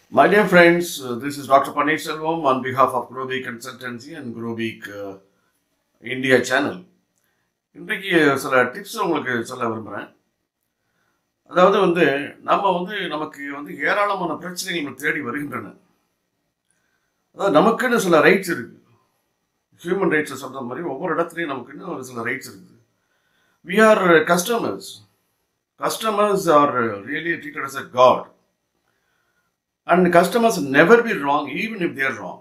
My dear friends, uh, this is Dr. Paneer Selvam on behalf of Growbeak Consultancy and Growbeak uh, India channel. இன்றைக்கு சில tips உங்களுக்கு சொல்ல விரும்புகிறேன் அதாவது வந்து நம்ம வந்து நமக்கு வந்து ஏராளமான பிரச்சனைகள் நமக்கு தேடி வருகின்றன அதாவது நமக்குன்னு சில ரைட்ஸ் இருக்கு ஹியூமன் ரைட்ஸ் சொல்ற மாதிரி ஒவ்வொரு இடத்துலையும் நமக்குன்னு ஒரு சில ரைட்ஸ் இருக்குது we are customers customers are really treated as a god and customers never be wrong even if they're wrong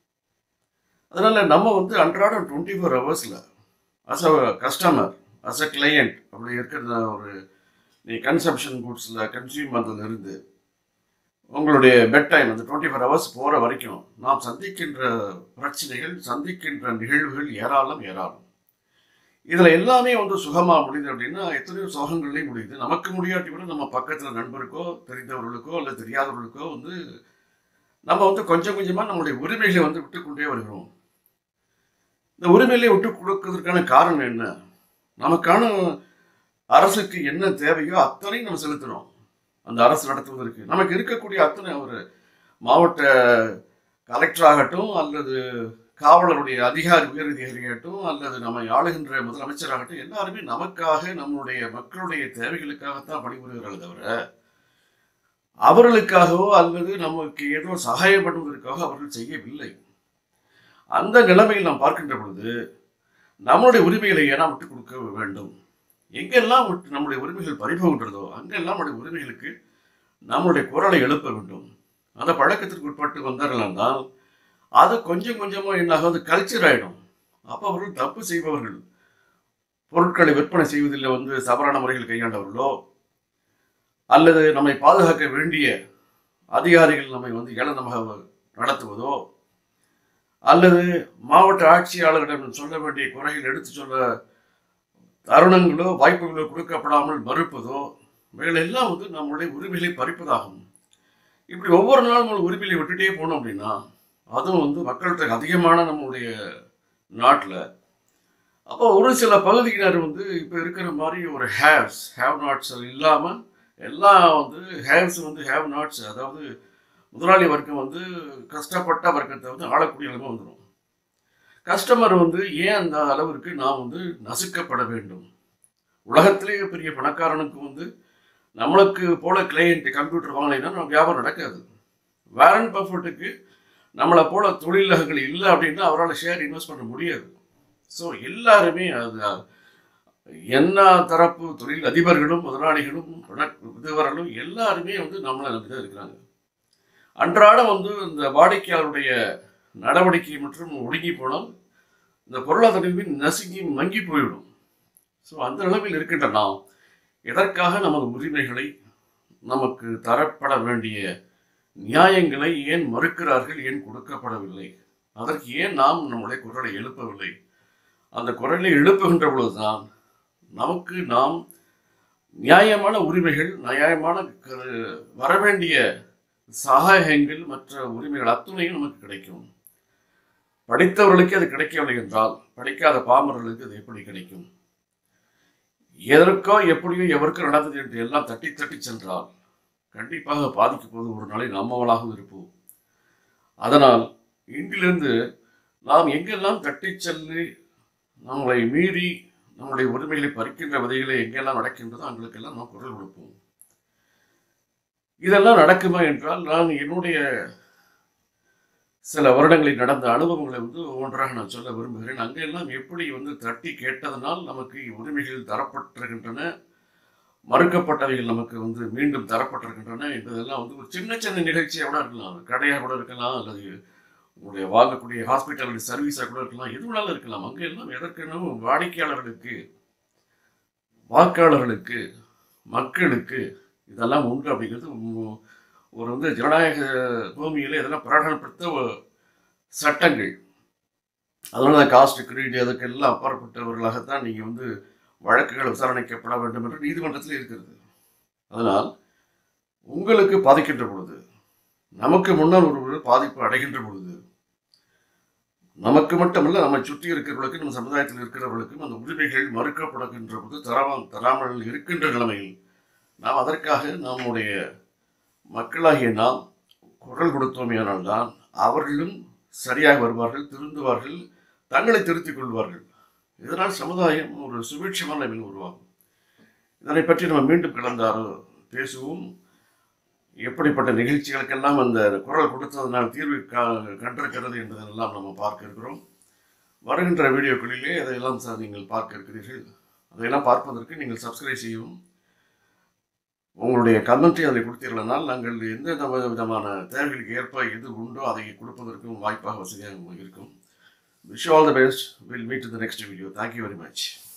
அதனால நம்ம வந்து அன்றாடம் டுவெண்ட்டி ஃபோர் ஹவர்ஸில் as a customer as a client அப்படி இருக்கிற ஒரு நீ கன்சம்ஷன் குட்ஸில் கன்சியூம் இருந்து உங்களுடைய பெட் டைம் அந்த டுவெண்ட்டி ஃபோர் ஹவர்ஸ் போகிற வரைக்கும் நாம் சந்திக்கின்ற பிரச்சனைகள் சந்திக்கின்ற நிகழ்வுகள் ஏராளம் ஏராளம் இதில் எல்லாமே வந்து சுகமாக முடியுது அப்படின்னா எத்தனையோ சுகங்கள்லேயும் முடியுது நமக்கு முடியாட்டி கூட நம்ம பக்கத்தில் நண்பருக்கோ தெரிந்தவர்களுக்கோ அல்லது தெரியாதவர்களுக்கோ வந்து நம்ம வந்து கொஞ்சம் கொஞ்சமாக நம்மளுடைய உரிமைகளை வந்து விட்டுக்கொண்டே வருகிறோம் இந்த உரிமைகளை விட்டு கொடுக்கறதுக்கான காரணம் என்ன நமக்கான அரசுக்கு என்ன தேவையோ அத்தனையும் நம்ம செலுத்துறோம் அந்த அரசு நடத்துவதற்கு நமக்கு இருக்கக்கூடிய அத்தனை ஒரு மாவட்ட கலெக்டர் ஆகட்டும் அல்லது காவலருடைய அதிகாரி உயர் அதிகாரியாகட்டும் அல்லது நம்மை ஆளுகின்ற முதலமைச்சராகட்டும் எல்லாருமே நமக்காக நம்மளுடைய மக்களுடைய தேவைகளுக்காகத்தான் பணிபுரிகிறார்கள் தவிர அவர்களுக்காகவோ அல்லது நமக்கு ஏதோ சகாயம் பண்ணுவதற்காக அவர்கள் செய்யவில்லை அந்த நிலைமையில் நாம் பார்க்கின்ற பொழுது நம்மளுடைய உரிமைகளை ஏனா விட்டுக் கொடுக்க வேண்டும் எங்கெல்லாம் விட்டு நம்முடைய உரிமைகள் பறிபோகின்றதோ அங்கெல்லாம் நம்முடைய உரிமைகளுக்கு நம்மளுடைய குரலை எழுப்ப வேண்டும் அந்த பழக்கத்திற்கு உட்பட்டு வந்தார்கள் தான் அது கொஞ்சம் கொஞ்சமாக என்னாகும் அது கல்ச்சர் ஆகிடும் அப்போ அவர்கள் தப்பு செய்பவர்கள் பொருட்களை விற்பனை செய்வதில் வந்து தவறான முறைகள் கையாண்டவர்களோ அல்லது நம்மை பாதுகாக்க வேண்டிய அதிகாரிகள் நம்மை வந்து ஏளனமாக நடத்துவதோ அல்லது மாவட்ட ஆட்சியாளர்களிடம் சொல்ல வேண்டிய குறைகள் எடுத்து சொல்ல தருணங்களோ வாய்ப்புகளோ கொடுக்கப்படாமல் மறுப்பதோ இவைகள் எல்லாம் வந்து நம்மளுடைய உரிமைகளை பறிப்பதாகும் இப்படி ஒவ்வொரு நாளும் நம்ம உரிமைகளை விட்டுட்டே போனோம் அப்படின்னா அதுவும் வந்து மக்கள்கிட்ட அதிகமான நம்மளுடைய நாட்டில் அப்போ ஒரு சில பகுதியினர் வந்து இப்போ இருக்கிற மாதிரி ஒரு ஹேவ்ஸ் ஹேவ் நாட்ஸ் இல்லாமல் எல்லாம் வந்து ஹேவ்ஸ் வந்து ஹேவ் நாட்ஸ் அதாவது முதலாளி வர்க்கம் வந்து கஷ்டப்பட்ட வர்க்கத்தை வந்து ஆளக்கூடிய நிலைமை வந்துடும் கஸ்டமர் வந்து ஏன் அந்த அளவிற்கு நாம் வந்து நசுக்கப்பட வேண்டும் உலகத்திலேயே பெரிய பணக்காரனுக்கு வந்து நம்மளுக்கு போல கிளையண்ட் கம்ப்யூட்டர் வாங்கினீங்கன்னா நம்ம வியாபாரம் நடக்காது வேரன் பஃபர்ட்டுக்கு நம்மளை போல தொழிலகங்கள் இல்லை அப்படின்னா அவரால் ஷேர் இன்வெஸ்ட் பண்ண முடியாது ஸோ எல்லாருமே அது என்ன தரப்பு தொழில் அதிபர்களும் முதலாளிகளும் இதுவர்களும் எல்லாருமே வந்து நம்மளை நம்பி தான் இருக்கிறாங்க அன்றாடம் வந்து இந்த வாடிக்கையாளருடைய நடவடிக்கை மற்றும் ஒடுங்கி போனால் இந்த பொருளாதாரம் நசுங்கி மங்கி போய்விடும் ஸோ அந்த நிலைமையில் இருக்கின்ற நாம் எதற்காக நமது உரிமைகளை நமக்கு தரப்பட வேண்டிய நியாயங்களை ஏன் மறுக்கிறார்கள் ஏன் கொடுக்கப்படவில்லை அதற்கு ஏன் நாம் நம்முடைய குரலை எழுப்பவில்லை அந்த குரலை எழுப்புகின்ற பொழுதுதான் நமக்கு நாம் நியாயமான உரிமைகள் நியாயமான வரவேண்டிய சகாயங்கள் மற்ற உரிமைகள் அத்துணையும் நமக்கு கிடைக்கும் படித்தவர்களுக்கு அது கிடைக்கவில்லை என்றால் படிக்காத பாமரர்களுக்கு அது எப்படி கிடைக்கும் எதற்கோ எப்படியோ எவருக்கோ நடந்தது என்று எல்லாம் தட்டி தட்டி சென்றால் கண்டிப்பாக பாதிக்க போது ஒரு நாளை நம்மவளாகவும் இருப்போம் அதனால் இன்றிலிருந்து நாம் எங்கெல்லாம் தட்டி செல்லி நம்மளை மீறி நம்முடைய உரிமைகளை பறிக்கின்ற விதைகளை எங்கெல்லாம் நடக்கின்றதோ அங்களுக்கெல்லாம் நாம் குரல் கொடுப்போம் இதெல்லாம் நடக்குமா என்றால் நான் என்னுடைய சில வருடங்களில் நடந்த அனுபவங்களை வந்து ஒன்றாக நான் சொல்ல விரும்புகிறேன் அங்கெல்லாம் எப்படி வந்து தட்டி கேட்டதனால் நமக்கு உரிமைகள் தரப்பட்டிருக்கின்றன மறுக்கப்பட்டவைகள் நமக்கு வந்து மீண்டும் தரப்பட்டிருக்கின்றன என்பதெல்லாம் வந்து ஒரு சின்ன சின்ன நிகழ்ச்சியாக கூட இருக்கலாம் கடையாக கூட இருக்கலாம் அல்லது உங்களுடைய வாங்கக்கூடிய ஹாஸ்பிட்டல் சர்வீஸாக கூட இருக்கலாம் எது வேணாலும் இருக்கலாம் அங்கே எல்லாம் எதற்கெனவும் வாடிக்கையாளர்களுக்கு வாக்காளர்களுக்கு மக்களுக்கு இதெல்லாம் உண்டு அப்படிங்கிறது ஒரு வந்து ஜனநாயக பூமியில் இதெல்லாம் பிரகடனப்படுத்த சட்டங்கள் அதனால தான் காஸ்ட் கிரீடு அதுக்கெல்லாம் அப்பாற்பட்டவர்களாகத்தான் நீங்கள் வந்து வழக்குகள் விசாரணைக்கப்பட வேண்டும் என்று நீதிமன்றத்தில் இருக்கிறது அதனால் உங்களுக்கு பாதிக்கின்ற பொழுது நமக்கு முன்னர் ஒரு பாதிப்பு அடைகின்ற பொழுது நமக்கு மட்டுமல்ல நம்மை சுற்றி இருக்கிறவர்களுக்கு நம்ம சமுதாயத்தில் இருக்கிறவர்களுக்கும் அந்த உரிமைகள் மறுக்கப்படுகின்ற போது தராமல் தராமல் இருக்கின்ற நிலைமையில் நாம் அதற்காக நம்முடைய மக்களாகிய நாம் குரல் கொடுத்தோமேயானால் தான் அவர்களும் சரியாக வருவார்கள் திருந்துவார்கள் தங்களை திருத்திக் கொள்வார்கள் இதனால் சமுதாயம் ஒரு சுபீட்சமான நிலையில் உருவாகும் இதனை பற்றி நம்ம மீண்டும் கலந்தாரோ பேசுவோம் எப்படிப்பட்ட நிகழ்ச்சிகளுக்கெல்லாம் அந்த குரல் கொடுத்ததனால் தீர்வு கா- கண்டிருக்கிறது என்பதெல்லாம் நம்ம பார்க்க இருக்கிறோம் வருகின்ற வீடியோக்களிலே அதையெல்லாம் சார் நீங்கள் பார்க்க இருக்கிறீர்கள் அதையெல்லாம் பார்ப்பதற்கு நீங்கள் சப்ஸ்கிரைப் செய்யவும் உங்களுடைய கமெண்ட்ரி அதை கொடுத்தீர்களானால் நாங்கள் எந்த வித- விதமான தேவைகளுக்கு ஏற்ப எது உண்டோ அதை கொடுப்பதற்கும் வாய்ப்பாக வசதியாக இருக்கும் wish all the best will meet the next video thank you very much